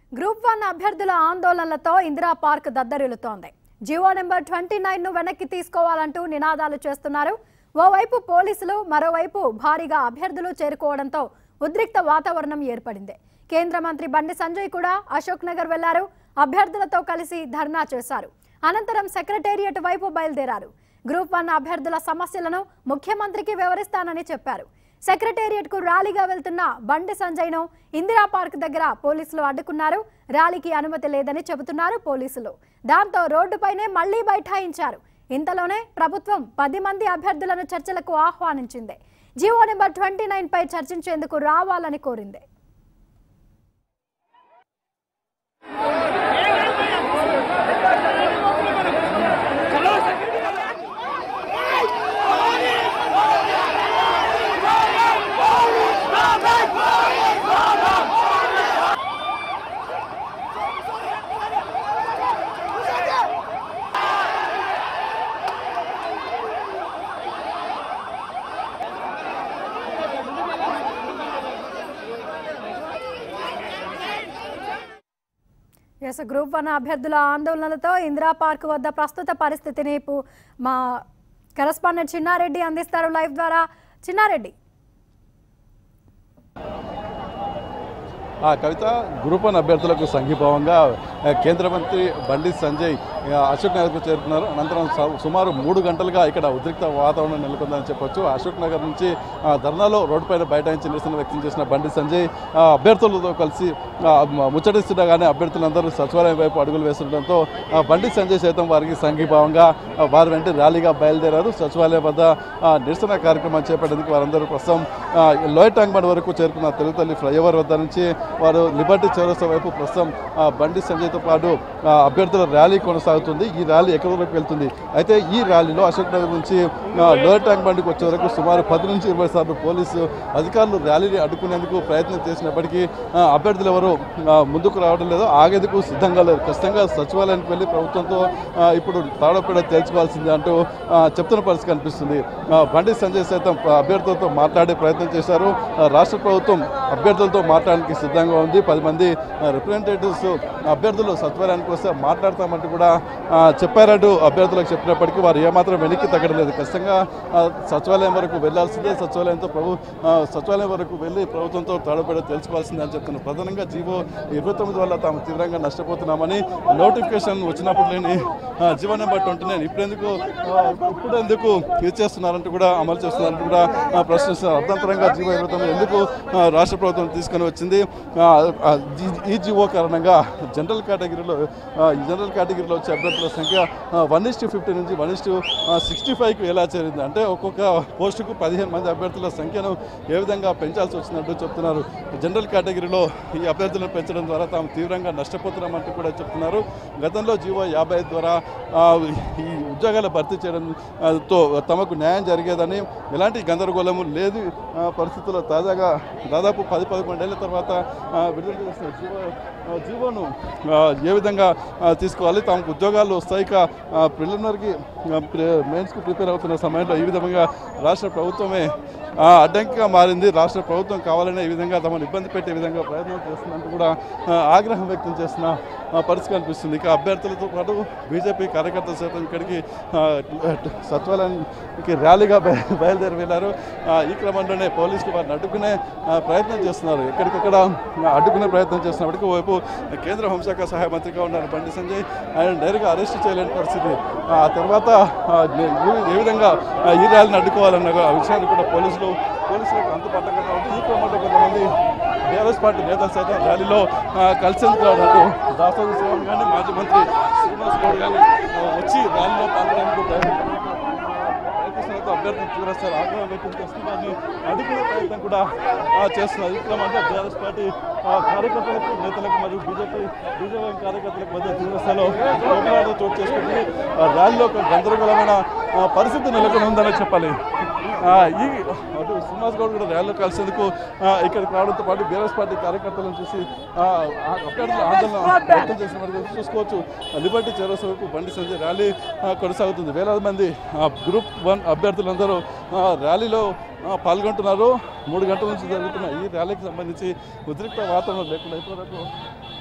Group one అభ్యర్థుల ఆందోళనలతో Indira Park దద్దరిల్లుతోంది జియో నెంబర్ ట్వంటీ నైన్ ను వెనక్కి తీసుకోవాలంటూ నినాదాలు చేస్తున్నారు ఓవైపు పోలీసులు మరోవైపు భారీగా అభ్యర్థులు చేరుకోవడంతో ఉద్రిక్త వాతావరణం ఏర్పడింది కేంద్ర మంత్రి బండి సంజయ్ కూడా అశోక్ నగర్ వెళ్లారు అభ్యర్థులతో కలిసి ధర్నా చేశారు అనంతరం సెక్రటేరియట్ వైపు బయలుదేరారు గ్రూప్ వన్ అభ్యర్థుల సమస్యలను ముఖ్యమంత్రికి వివరిస్తానని చెప్పారు సెక్రటేరియట్ కు ర్యాలీగా వెళ్తున్న బండి సంజయ్ను ఇందిరా పార్క్ దగ్గర పోలీసులు అడ్డుకున్నారు ర్యాలీకి అనుమతి లేదని చెబుతున్నారు పోలీసులు దాంతో రోడ్డుపైనే మళ్లీ బైఠాయించారు ఇంతలోనే ప్రభుత్వం పది మంది అభ్యర్థులను చర్చలకు ఆహ్వానించింది జీవో నెంబర్ ట్వంటీ నైన్ పై చర్చించేందుకు రావాలని కోరింది ఎస్ గ్రూప్ వన్ అభ్యర్థుల ఆందోళనలతో ఇందిరా పార్క్ వద్ద ప్రస్తుత పరిస్థితిని పు- మా కరెస్పాండెంట్ చిన్నారెడ్డి అందిస్తారు లైవ్ ద్వారా చిన్నారెడ్డి ఆ కవిత గ్రూప్ వన్ అభ్యర్థులకు సంఘీభావంగా ఆ, కేంద్ర మంత్రి బండి సంజయ్ ఆ, అశోక్ నగర్కు చేరుకున్నారు అనంతరం స- సుమారు మూడు గంటలుగా ఇక్కడ ఉద్రిక్త వాతావరణం నెలకొందని చెప్పొచ్చు అశోక్ నగర్ నుంచి ఆ, ధర్నాలో రోడ్డుపైన బైఠాయించి నిరసన వ్యక్తం చేసిన బండి సంజయ్ ఆ, అభ్యర్థులతో కలిసి ఆ, మ- ముచ్చటిస్తుండగానే అభ్యర్థులందరూ సచివాలయం వైపు అడుగులు వేస్తుండటంతో ఆ, బండి సంజయ్ సైతం వారికి సంఘీభావంగా ఆ, వారి వెంట ర్యాలీగా బయలుదేరారు సచివాలయం వద్ద ఆ, నిరసన కార్యక్రమం చేపట్టేందుకు వారందరూ ప్రస్తుతం ఆ, లోయర్ ట్యాంక్ బండ్ వరకు చేరుకున్న తెలుగు తల్లి ఫ్లైఓవర్ వద్ద నుంచి వారు లిబర్టీ చౌరస్తా వైపు ప్రస్తుతం ఆ, బండి సంజయ్తో పాటు ఆ, అభ్యర్థుల ర్యాలీ కొనసాగుతుంది ఈ ర్యాలీ ఎక్కడి వరకు వెళ్తుంది అయితే ఈ ర్యాలీలో అశోక్ నగర్ నుంచి ఆ, లోయర్ ట్యాంక్ బండికి వచ్చే వరకు సుమారు పది నుంచి ఇరవై సార్లు పోలీసు అధికారులు ర్యాలీని అడ్డుకునేందుకు ప్రయత్నం చేసినప్పటికీ ఆ, అభ్యర్థులు ఎవరు ఆ, ముందుకు రావడం లేదు ఆగేందుకు సిద్ధంగా లేరు ఖచ్చితంగా సచివాలయానికి వెళ్ళి ప్రభుత్వంతో ఆ, ఇప్పుడు తాడపేడ తేల్చుకోవాల్సిందే అంటూ ఆ, చెప్తున్న పరిస్థితి కనిపిస్తుంది ఆ, బండి సంజయ్ సైతం అభ్యర్థులతో మాట్లాడే ప్రయత్నం చేశారు ఆ, రాష్ట్ర ప్రభుత్వం అభ్యర్థులతో మాట్లాడడానికి సిద్ధంగా ఉంది పది మంది రిప్రజెంటేటివ్స్ అభ్యర్థులు సచివాలయానికి వస్తే మాట్లాడతామంటూ కూడా ఆ, చెప్పారంటూ అభ్యర్థులకు చెప్పినప్పటికీ వారు ఏమాత్రం వెనక్కి తగ్గడం లేదు ఖచ్చితంగా ఆ, సచివాలయం వరకు వెళ్లాల్సిందే సచివాలయంతో ప్రభు ఆ, సచివాలయం వరకు వెళ్ళి ప్రభుత్వంతో తాడపడి తెలుసుకోవాల్సిందే అని చెప్తున్నారు ప్రధానంగా జీవో ఇరవై తొమ్మిది వల్ల తాము తీవ్రంగా నష్టపోతున్నామని నోటిఫికేషన్ వచ్చినప్పుడు లేని ఆ, జీవో నెంబర్ ట్వంటీ నైన్ ఇప్పుడెందుకు ఆ, ఇప్పుడెందుకు ఇది చేస్తున్నారంటూ కూడా అమలు చేస్తున్నారంటూ కూడా ఆ, ప్రశ్నిస్తున్నారు అర్థంతరంగా జీవో ఇరవై తొమ్మిది ఎందుకు ఆ, రాష్ట్ర ప్రభుత్వం తీసుకొని వచ్చింది ఆ, ఆ, ఈ- ఈ జీవో కారణంగా జనరల్ కేటగిరీలో ఆ, ఈ జనరల్ కేటగిరీలో వచ్చే అభ్యర్థుల సంఖ్య వన్ ఇస్ టు ఫిఫ్టీ నుంచి వన్ ఇస్ టు సిక్స్టీ ఫైవ్కి ఎలా చేరింది అంటే ఒక్కొక్క పోస్టుకు పదిహేను మంది అభ్యర్థుల సంఖ్యను ఏ విధంగా పెంచాల్సి వచ్చినట్టు చెప్తున్నారు జనరల్ కేటగిరీలో ఈ అభ్యర్థులను పెంచడం ద్వారా తాము తీవ్రంగా నష్టపోతున్నామంటూ కూడా చెప్తున్నారు గతంలో జీవో యాభై ఐదు ద్వారా ఆ, ఈ ఉద్యోగాల భర్తీ చేయడం ఆ, తో తమకు న్యాయం జరిగేదని ఎలాంటి గందరగోళము లేదు ఆ, పరిస్థితుల్లో తాజాగా దాదాపు పది పదకొండేళ్ల తర్వాత ఆ, విడుదల చేసిన జీవో ఆ, జీవోను ఆ, ఏ విధంగా ఆ, తీసుకోవాలి తమకు ఉద్యోగాలు వస్తాయిక ప్రిలిమినరీకి మెయిన్స్కి ప్రిపేర్ అవుతున్న సమయంలో ఈ విధంగా రాష్ట్ర ప్రభుత్వమే ఆ, అడ్డంకిగా మారింది రాష్ట్ర ప్రభుత్వం కావాలనే ఈ విధంగా తమను ఇబ్బంది పెట్టే విధంగా ప్రయత్నం చేస్తున్నందుకు కూడా ఆ, ఆగ్రహం వ్యక్తం చేస్తున్న ఆ, పరిస్థితి కనిపిస్తుంది ఇక అభ్యర్థులతో పాటు బీజేపీ కార్యకర్తలు సైతం ఇక్కడికి ఆ, సచివాలయానికి ర్యాలీగా బయ- బయలుదేరి వెళ్ళారు ఆ, ఈ క్రమంలోనే పోలీసులు వారిని అడ్డుకునే ఆ, ప్రయత్నం చేస్తున్నారు ఎక్కడికక్కడ ఆ, అడ్డుకునే ప్రయత్నం చేస్తున్నప్పటికీ ఓవైపు కేంద్ర హోంశాఖ సహాయ మంత్రిగా ఉన్నారు బండి సంజయ్ ఆయన డైరెక్ట్గా అరెస్ట్ చేయలేని పరిస్థితి ఆ తర్వాత ఆ, ఏ- ఏ విధంగా ఆ, ఈ ర్యాలీని అడ్డుకోవాలన్న విషయాన్ని కూడా పోలీసులు పోలీసులకు అంతుపట్టకుండా ఉంది ఈ క్రమంలో కొంతమంది బీఆర్ఎస్ పార్టీ నేతలు సైతం ర్యాలీలో ఆ, కలిసేందుకు రావడానికి దాసోజు శివన్ కానీ మాజీ మంత్రి శ్రీనివాస్ గౌడ్ కానీ ఆ, వచ్చి ర్యాలీలో పాల్గొనేందుకు ప్రయత్నం ప్రయత్నిస్తున్నట్టు అభ్యర్థులు తీవ్రస్థాయి ఆగ్రహం వ్యక్తం చేస్తున్నారని అడ్డుకునే ప్రయత్నం కూడా ఆ, చేస్తున్నారు ఈ క్రమంలో బీఆర్ఎస్ పార్టీ ఆ, కార్యకర్తలకు నేతలకు మరియు బీజేపీ బీజేపీ కార్యకర్తలకు మధ్య తీవ్రస్థాయిలో పోరాటం చోటు చేసుకుంటుంది ఆ, ర్యాలీలో ఒక గందరగోళమైన ఆ, పరిస్థితి నెలకొని ఉందని చెప్పాలి ఆ, ఈ అటు శ్రీనివాస్ గౌడ్ కూడా ర్యాలీలో కలిసేందుకు ఆ, ఇక్కడికి రావడంతో పాటు బీఆర్ఎస్ పార్టీ కార్యకర్తలను చూసి ఆ, ఆ అభ్యర్థుల ఆందోళన వ్యక్తం చేసిన వారికి చూసుకోవచ్చు లిబర్టీ చేరస్ వరకు బండి సంజయ్ ర్యాలీ ఆ, కొనసాగుతుంది వేలాది మంది ఆ, గ్రూప్ వన్ అభ్యర్థులందరూ ఆ, ర్యాలీలో ఆ, పాల్గొంటున్నారు మూడు గంటల నుంచి జరుగుతున్న ఈ ర్యాలీకి సంబంధించి ఉద్రిక్త వాతావరణం లేకుండా ఇప్పటివరకు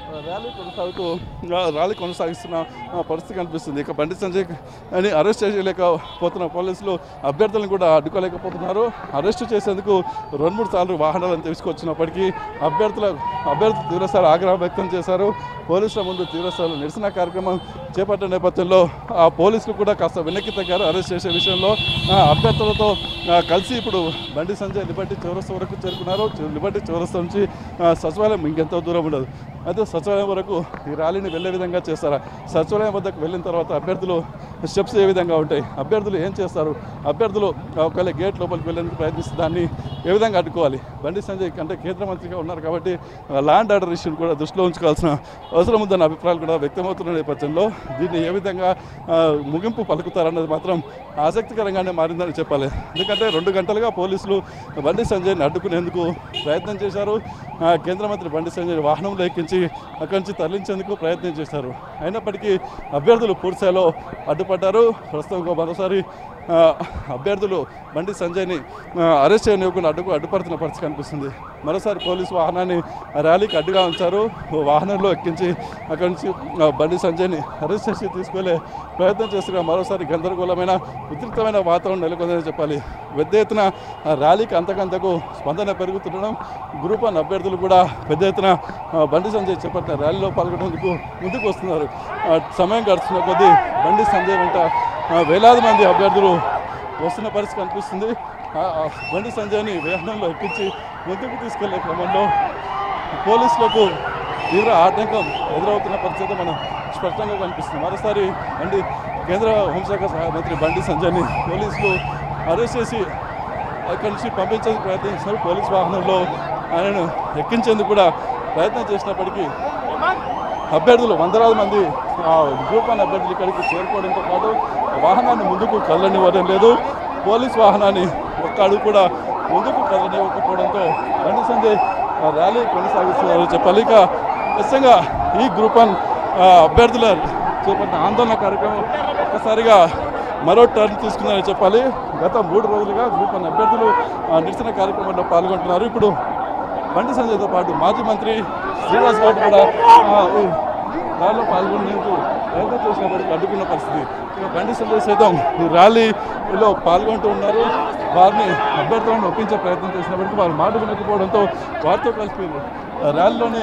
ర్యాలీ కొనసాగుతూ రా- ర్యాలీ కొనసాగిస్తున్న ఆ, పరిస్థితి కనిపిస్తుంది ఇక బండి సంజయ్ అని అరెస్ట్ చేయలేకపోతున్న పోలీసులు అభ్యర్థులను కూడా అడ్డుకోలేకపోతున్నారు అరెస్ట్ చేసేందుకు రెండు మూడు సార్లు వాహనాలను తీసుకొచ్చినప్పటికీ అభ్యర్థుల అభ్యర్థులు తీవ్రస్థాయి ఆగ్రహం వ్యక్తం చేశారు పోలీసుల ముందు తీవ్రస్థాయిలో నిరసన కార్యక్రమం చేపట్టిన నేపథ్యంలో ఆ పోలీసులు కూడా కాస్త వెనక్కి తగ్గారు అరెస్ట్ చేసే విషయంలో ఆ, అభ్యర్థులతో ఆ, కలిసి ఇప్పుడు బండి సంజయ్ లిబర్టీ చౌరస్తా వరకు చేరుకున్నారు చు- లిబర్టీ చౌరస్తా నుంచి ఆ, సచివాలయం ఇంకెంతో దూరం ఉండదు అయితే సచివాలయం వరకు ఈ ర్యాలీని వెళ్ళే విధంగా చేస్తారా సచివాలయం వద్దకు వెళ్ళిన తర్వాత అభ్యర్థులు స్టెప్స్ ఏ విధంగా ఉంటాయి అభ్యర్థులు ఏం చేస్తారు అభ్యర్థులు ఒకవేళ గేట్ లోపలికి వెళ్ళేందుకు ప్రయత్నిస్తే దాన్ని ఏ విధంగా అడ్డుకోవాలి బండి సంజయ్ అంటే కేంద్ర మంత్రిగా ఉన్నారు కాబట్టి ల్యాండ్ ఆర్డర్ ఇష్యూని కూడా దృష్టిలో ఉంచుకోవాల్సిన అవసరం ఉందన్న అభిప్రాయాలు కూడా వ్యక్తమవుతున్న నేపథ్యంలో దీన్ని ఏ విధంగా ఆ, ముగింపు పలుకుతారన్నది మాత్రం ఆసక్తికరంగానే మారిందని చెప్పాలి ఎందుకంటే రెండు గంటలుగా పోలీసులు బండి సంజయ్ని అడ్డుకునేందుకు ప్రయత్నం చేశారు ఆ, కేంద్ర మంత్రి బండి సంజయ్ వాహనంలో ఎక్కించి అక్కడి నుంచి తరలించేందుకు ప్రయత్నం చేశారు అయినప్పటికీ అభ్యర్థులు పూర్తిస్థాయిలో అడ్డుపడ్డారు ప్రస్తుతం ఇంకో మరోసారి ఆ, అభ్యర్థులు బండి సంజయ్ని ఆ, అరెస్ట్ చేయనివ్వకుండా అడ్డుకు అడ్డుపడుతున్న పరిస్థితి కనిపిస్తుంది మరోసారి పోలీసు వాహనాన్ని ర్యాలీకి అడ్డుగా ఉంచారు ఓ వాహనంలో ఎక్కించి అక్కడి నుంచి ఆ, బండి సంజయ్ని అరెస్ట్ చేసి తీసుకెళ్లే ప్రయత్నం చేస్తున్న మరోసారి గందరగోళమైన ఉద్రిక్తమైన వాతావరణం నెలకొందని చెప్పాలి పెద్ద ఎత్తున ఆ, ర్యాలీకి అంతకంతకు స్పందన పెరుగుతుండడం గ్రూప్ వన్ అభ్యర్థులు కూడా పెద్ద ఎత్తున ఆ, బండి సంజయ్ చేపట్టిన ర్యాలీలో పాల్గొనేందుకు ముందుకు వస్తున్నారు ఆ, సమయం గడుస్తున్న కొద్దీ బండి సంజయ్ వెంట ఆ, వేలాది మంది అభ్యర్థులు వస్తున్న పరిస్థితి కనిపిస్తుంది ఆ, ఆ, బండి సంజయ్ని వాహనంలో ఎక్కించి ముందుకు తీసుకెళ్లే క్రమంలో పోలీసులకు తీవ్ర ఆటంకం ఎదురవుతున్న పరిస్థితి మనం స్పష్టంగా కనిపిస్తుంది మరోసారి బండి కేంద్ర హోంశాఖ సహాయ మంత్రి బండి సంజయ్ని పోలీసులు అరెస్ట్ చేసి అక్కడి నుంచి పంపించేందుకు ప్రయత్నించారు పోలీస్ వాహనంలో ఆయనను ఎక్కించేందుకు కూడా ప్రయత్నం చేసినప్పటికీ అభ్యర్థులు వందలాది మంది ఆ, గ్రూప్ వన్ అభ్యర్థులు ఇక్కడికి చేరుకోవడంతో పాటు వాహనాన్ని ముందుకు కదలనివ్వడం లేదు పోలీస్ వాహనాన్ని ఒక్క అడుగు కూడా ముందుకు కదలనివ్వకపోవడంతో బండి సంజయ్ ఆ, ర్యాలీ కొనసాగిస్తున్నారు చెప్పాలి ఇక ఖచ్చితంగా ఈ గ్రూప్ వన్ ఆ, అభ్యర్థుల చేపట్టిన ఆందోళన కార్యక్రమం ఒక్కసారిగా మరో టర్న్ తీసుకుందని చెప్పాలి గత మూడు రోజులుగా గ్రూప్ వన్ అభ్యర్థులు ఆ, నిరసన కార్యక్రమంలో పాల్గొంటున్నారు ఇప్పుడు బండి సంజయ్తో పాటు మాజీ మంత్రి శ్రీనివాస్ గౌడ్ కూడా ఆ, ఈ ర్యాలీలో పాల్గొనేందుకు ప్రయత్నం చేసినప్పటికీ అడ్డుకున్న పరిస్థితి ఇక బండి సంజయ్ సైతం ఈ ర్యాలీలో పాల్గొంటూ ఉన్నారు వారిని అభ్యర్థులను ఒప్పించే ప్రయత్నం చేసినప్పటికీ వారు మాట వినకపోవడంతో వారితో కలిసి ఆ, ర్యాలీలోనే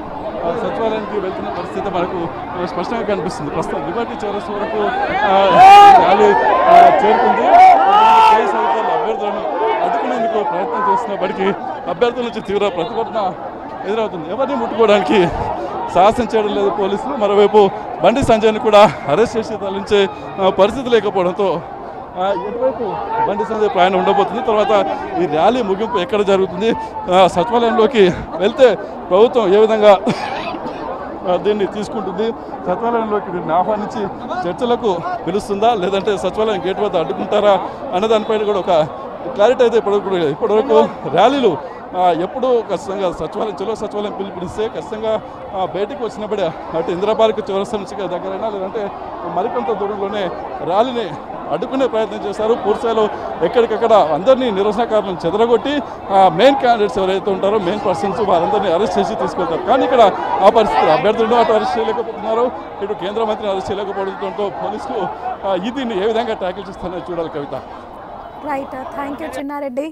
ఆ, సచివాలయానికి వెళ్తున్న పరిస్థితి మనకు ఆ, స్పష్టంగా కనిపిస్తుంది ప్రస్తుతం లిబర్టీ చౌరస్ వరకు ఆ, ర్యాలీ ఆ, చేరుకుంది కేసు అధికారులు అభ్యర్థులను అడ్డుకునేందుకు ప్రయత్నం చేస్తున్నప్పటికీ అభ్యర్థుల నుంచి తీవ్ర ప్రతిభటన ఎదురవుతుంది ఎవరిని ముట్టుకోవడానికి సాహసం చేయడం లేదు పోలీసులు మరోవైపు బండి సంజయ్ని కూడా అరెస్ట్ చేసి తరలించే ఆ, పరిస్థితి లేకపోవడంతో ఆ, ఎటువైపు బండి సంజయ్ ప్రయాణం ఉండబోతుంది తర్వాత ఈ ర్యాలీ ముగింపు ఎక్కడ జరుగుతుంది ఆ, సచివాలయంలోకి వెళ్తే ప్రభుత్వం ఏ విధంగా ఆ, దీన్ని తీసుకుంటుంది సచివాలయంలోకి వీరిని ఆహ్వానించి చర్చలకు పిలుస్తుందా లేదంటే సచివాలయం గేట్ వద్ద అడ్డుకుంటారా అన్న దానిపైన కూడా ఒక క్లారిటీ అయితే ఇప్పటివరకు లేదు. ఇప్పటివరకు ర్యాలీలు ఆ, ఎప్పుడు ఖచ్చితంగా సచివాలయం చలో సచివాలయం పిలుపునిస్తే ఖచ్చితంగా ఆ, బయటికి వచ్చినప్పుడే అటు ఇంద్రపార్క్ చౌరస్తా నుంచి దగ్గరైనా లేదంటే మరికొంత దూరంలోనే ర్యాలీని అడ్డుకునే ప్రయత్నం చేశారు పూర్తిస్థాయిలో ఎక్కడికక్కడ అందరినీ నిరసనకారులను చెదరగొట్టి మెయిన్ క్యాండిడేట్స్ ఎవరైతే ఉంటారో మెయిన్ పర్సన్స్ వారందరినీ అరెస్ట్ చేసి తీసుకెళ్తారు కానీ ఇక్కడ ఆ పరిస్థితి అభ్యర్థులను అటు అరెస్ట్ చేయలేకపోతున్నారు ఇటు కేంద్ర మంత్రిని అరెస్ట్ చేయలేకపోవడంతో పోలీసులు ఆ, ఈ దీన్ని ఏ విధంగా ట్యాకిల్ చేస్తారో చూడాలి Kavitha right thank you Chinnareddy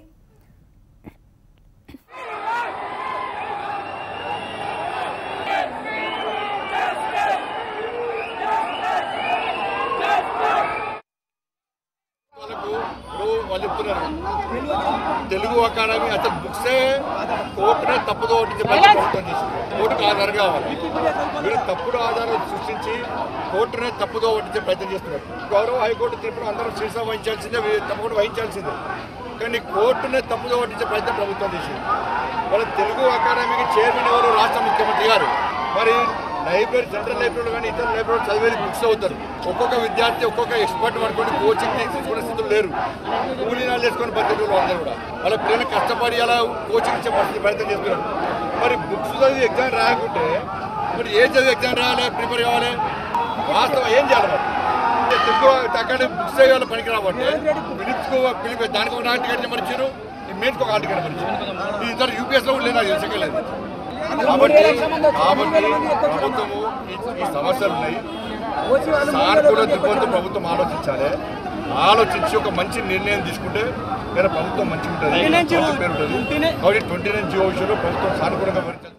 వాళ్ళకు ఇప్పుడు వాళ్ళు చెప్తున్నారు తెలుగు అకాడమీ అసలు బుక్సే కోర్టునే తప్పుదో ఒకటి ప్రభుత్వం చేసింది కోర్టుకు ఆధారం కావాలి మీరు తప్పుడు ఆధారాలు సృష్టించి కోర్టునే తప్పుదో ఒకటి ప్రయత్నం చేస్తున్నారు గౌరవ హైకోర్టు తీర్పును అందరూ శీర్ష వహించాల్సిందే వీ- తప్పకుండా వహించాల్సిందే కానీ కోర్టునే తప్పుదో ఒకటి ప్రయత్నం ప్రభుత్వం చేసింది వాళ్ళ తెలుగు అకాడమీకి చైర్మన్ ఎవరు రాష్ట్ర ముఖ్యమంత్రి గారు మరి లైబ్రరీ సెంట్రల్ లైబ్రరీలో కానీ ఇతర లైబ్రరీ చదివేది బుక్స్ అవుతారు ఒక్కొక్క విద్యార్థి ఒక్కొక్క ఎక్స్పర్ట్ పడుకొని కోచింగ్ తీసుకునే స్థితులు లేరు కూలీనాలు చేసుకొని బతికేవాళ్ళు అందరూ కూడా వాళ్ళ పిల్లలు కష్టపడి అలా కోచింగ్ ఇచ్చే పరిస్థితి ప్రయత్నం చేస్తున్నారు మరి బుక్స్ చదివి ఎగ్జామ్ రాయకుంటే మరి ఏం చదివి ఎగ్జామ్ రాయాలి ప్రిపేర్ కావాలి వాస్తవం ఏం చేయాలి మరి తెలుగు అక్కడ బుక్స్ చేయాలి పనికి రాబట్టి ఫిలిప్స్కు ఫిలిప్ దానికి ఒక నాటి కట్టిన మరిచారు మెయిన్కి ఒక ఆర్టికల్ మరిచారు ఈ ఇద్దరు యూపీఎస్లో కూడా లేదు నాకు తెలిసలేదు కాబట్టి కాబట్టి ప్రభుత్వము ఈ- ఈ సమస్యలు ఉన్నాయి సానుకూల దృక్పథంతో ప్రభుత్వం ఆలోచించాలి ఆలోచించి ఒక మంచి నిర్ణయం తీసుకుంటే లేదా ప్రభుత్వం మంచిగా ఉంటుంది మంచి పేరు ఉంటుంది కాబట్టి ట్వంటీ నైన్ జియో విషయంలో ప్రభుత్వం సానుకూలంగా పరిచయం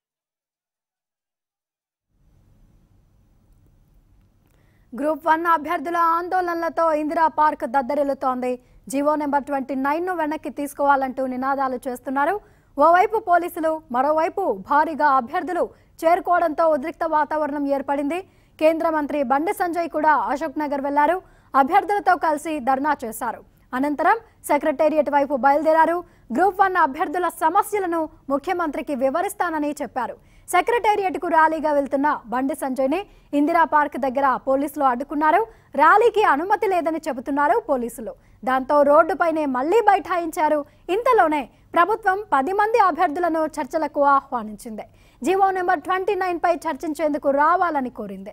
గ్రూప్ వన్ అభ్యర్థుల ఆందోళనలతో ఇందిరా పార్క్ దద్దరిల్లుతోంది జీవో నెంబర్ ట్వంటీ నైన్ను వెనక్కి తీసుకోవాలంటూ నినాదాలు చేస్తున్నారు ఓవైపు పోలీసులు మరోవైపు భారీగా అభ్యర్థులు చేరుకోవడంతో ఉద్రిక్త వాతావరణం ఏర్పడింది కేంద్ర మంత్రి బండి సంజయ్ కూడా అశోక్ నగర్ వెళ్లారు అభ్యర్థులతో కలిసి ధర్నా చేశారు అనంతరం సెక్రటేరియట్ వైపు బయలుదేరారు గ్రూప్ వన్ అభ్యర్థుల సమస్యలను ముఖ్యమంత్రికి వివరిస్తానని చెప్పారు సెక్రటేరియట్కు ర్యాలీగా వెళ్తున్న బండి సంజయ్ని ఇందిరా పార్క్ దగ్గర పోలీసులు అడ్డుకున్నారు ర్యాలీకి అనుమతి లేదని చెబుతున్నారు పోలీసులు దాంతో రోడ్డుపైనే మళ్లీ బైఠాయించారు ఇంతలోనే ప్రభుత్వం పది మంది అభ్యర్థులను చర్చలకు ఆహ్వానించింది జీవో నెంబర్ ట్వంటీ నైన్ పై చర్చించేందుకు రావాలని కోరింది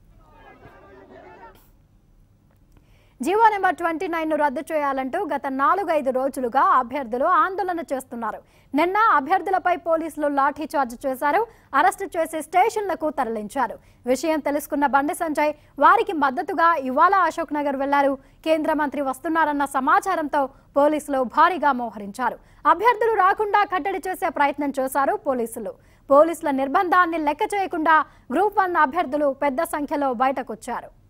జీవో నెంబర్ ట్వంటీ నైన్ ను రద్దు చేయాలంటూ గత నాలుగైదు రోజులుగా అభ్యర్థులు ఆందోళన చేస్తున్నారు నిన్న అభ్యర్థులపై పోలీసులు లాఠీ చార్జ్ చేశారు అరెస్టు చేసి స్టేషన్లకు తరలించారు విషయం తెలుసుకున్న బండి సంజయ్ వారికి మద్దతుగా ఇవాళ అశోక్ నగర్ వెళ్లారు కేంద్ర మంత్రి వస్తున్నారన్న సమాచారంతో పోలీసులు భారీగా మోహరించారు అభ్యర్థులు రాకుండా కట్టడి చేసే ప్రయత్నం చేశారు పోలీసులు పోలీసుల నిర్బంధాన్ని లెక్క చేయకుండా గ్రూప్ వన్ అభ్యర్థులు పెద్ద సంఖ్యలో బయటకొచ్చారు